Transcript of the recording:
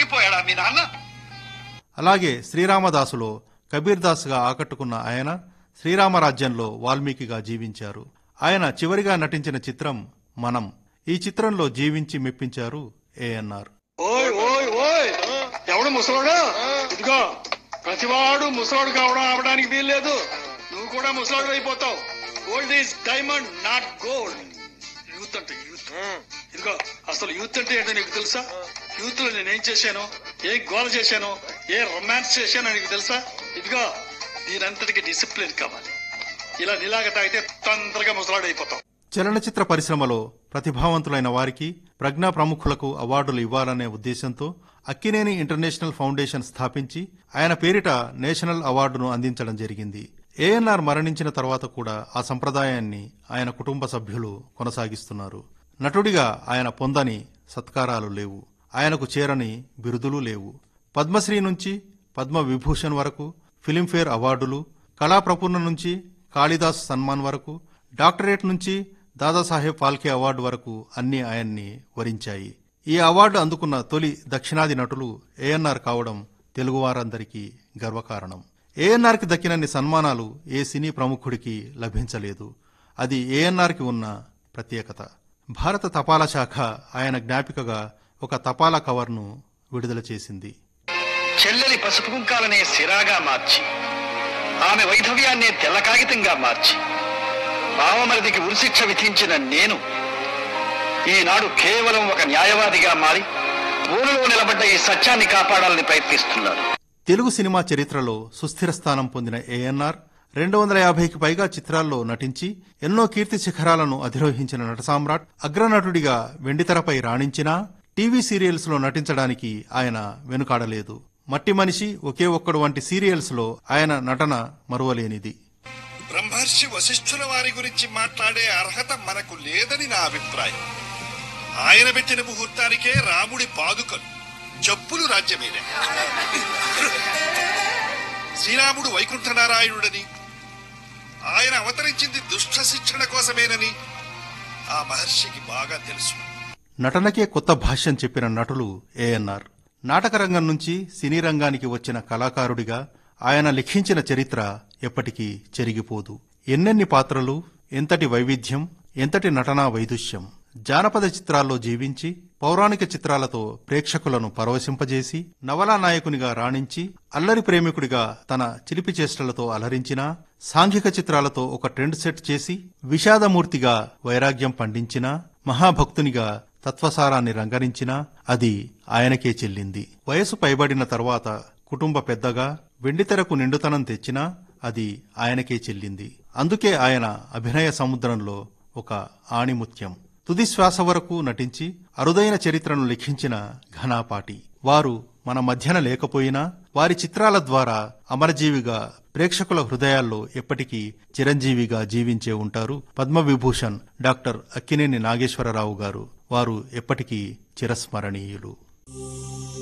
ఓడిపోయాడా మీ నాన్న అలాగే శ్రీరామదాసులో కబీర్ దాస్గా ఆకట్టుకున్న ఆయన శ్రీరామరాజ్యంలో వాల్మీకిగా జీవించారు ఆయన చివరిగా నటించిన చిత్రం మనం ఈ చిత్రంలో జీవించి మెప్పించారు ఏఎన్ఆర్ ఓయ్ ఓయ్ ఓయ్ ఎవడు ముసలోడా ఇదిగో ప్రతివాడు ముసలోడు కావడం అవడానికి వీల్లేదు నువ్వు కూడా ముసలోడు అయిపోతావు gold is diamond not gold youth అంటే యూత్ ఇదిగో అసలు యూత్ అంటే ఏంటో నీకు తెలుసా యూత్ లో నేనేం చేశాను ఏ గోల చేశాను ఏ రొమాన్స్ చేశానో నీకు తెలుసా ఇదిగో దీనంతటికి డిసిప్లిన్ కావాలి ఇలా నీలాగ తాగితే తొందరగా ముసలాడు అయిపోతావు చలనచిత్ర పరిశ్రమలో ప్రతిభావంతులైన వారికి ప్రజ్ఞా ప్రముఖులకు అవార్డులు ఇవ్వాలనే ఉద్దేశంతో అక్కినేని ఇంటర్నేషనల్ ఫౌండేషన్ స్థాపించి ఆయన పేరిట నేషనల్ అవార్డును అందించడం జరిగింది ఏఎన్ఆర్ మరణించిన తర్వాత కూడా ఆ సంప్రదాయాన్ని ఆయన కుటుంబ సభ్యులు కొనసాగిస్తున్నారు నటుడిగా ఆయన పొందని సత్కారాలు లేవు ఆయనకు చేరని బిరుదులు లేవు పద్మశ్రీ నుంచి పద్మ విభూషణ్ వరకు ఫిలింఫేర్ అవార్డులు కళాప్రపూర్ణ నుంచి కాళిదాస్ సన్మాన్ వరకు డాక్టరేట్ నుంచి దాదాసాహెబ్ ఫాల్కే అవార్డు వరకు అన్ని ఆయన్ని వరించాయి ఈ అవార్డు అందుకున్న తొలి దక్షిణాది నటులు ఏఎన్ఆర్ కావడం తెలుగువారందరికీ గర్వకారణం ఏఎన్ఆర్కి దక్కినన్ని సన్మానాలు ఏ సినీ ప్రముఖుడికి లభించలేదు అది ఏఎన్ఆర్కి ఉన్న ప్రత్యేకత భారత తపాలా శాఖ ఆయన జ్ఞాపికగా ఒక తపాలా కవర్ను విడుదల చేసింది చెల్లెలి పసుపు కుంకాలనే సిరాగా మార్చి ఆమె వైధవ్యాన్నే తెల్ల కాగితంగా మార్చి బావమరిదికి ఉరిశిక్ష విధించిన నేను ఈనాడు కేవలం ఒక న్యాయవాదిగా మారి ఊరిలో నిలబడ్డ ఈ సత్యాన్ని కాపాడాలని ప్రయత్నిస్తున్నాను తెలుగు సినిమా చరిత్రలో సుస్థిర స్థానం పొందిన ఏఎన్ఆర్ రెండు వందల యాభైకి పైగా చిత్రాల్లో నటించి ఎన్నో కీర్తి శిఖరాలను అధిరోహించిన నటసామ్రాట్ అగ్రనటుడిగా వెండితెరపై రాణించినా టీవీ సీరియల్స్ లో నటించడానికి ఆయన వెనుకాడలేదు మట్టి మనిషి ఒకే ఒక్కడు వంటి సీరియల్స్ లో ఆయన నటన మరువలేనిది బ్రహ్మర్షి వశిష్ఠుల వారి గురించి మాట్లాడే అర్హత మనకు లేదని నా అభిప్రాయం ఆయన పెట్టిన ముహూర్తానికే రాముడి పాదుకలు చెప్పులు రాజ్యమేనే శ్రీరాముడు వైకుంఠనారాయణుడని ఆయన అవతరించింది దుష్ట శిక్షణ కోసమేనని ఆ మహర్షికి బాగా తెలుసు నటనకే కొత్త భాష్యం చెప్పిన నటులు ఏఎన్ఆర్ నాటకరంగం నుంచి సినీ రంగానికి వచ్చిన కళాకారుడిగా ఆయన లిఖించిన చరిత్ర ఎప్పటికీ చెరిగిపోదు ఎన్నెన్ని పాత్రలు ఎంతటి వైవిధ్యం ఎంతటి నటనా వైదుష్యం జానపద చిత్రాల్లో జీవించి పౌరాణిక చిత్రాలతో ప్రేక్షకులను పరవశింపజేసి నవలా నాయకునిగా రాణించి అల్లరి ప్రేమికుడిగా తన చిలిపి చేష్టలతో అలరించినా సాంఘిక చిత్రాలతో ఒక ట్రెండ్ సెట్ చేసి విషాదమూర్తిగా వైరాగ్యం పండించినా మహాభక్తునిగా తత్వసారాన్ని రంగరించినా అది ఆయనకే చెల్లింది వయసు పైబడిన తర్వాత కుటుంబ పెద్దగా వెండితెరకు నిండుతనం తెచ్చినా అది ఆయనకే చెల్లింది అందుకే ఆయన అభినయ సముద్రంలో ఒక ఆణిముత్యం తుది శ్వాస వరకు నటించి అరుదైన చరిత్రను లిఖించిన ఘనాపాటి వారు మన మధ్యన లేకపోయినా వారి చిత్రాల ద్వారా అమరజీవిగా ప్రేక్షకుల హృదయాల్లో ఎప్పటికీ చిరంజీవిగా జీవించే ఉంటారు పద్మవిభూషణ్ డాక్టర్ అక్కినేని నాగేశ్వరరావు గారు వారు ఎప్పటికీ చిరస్మరణీయులు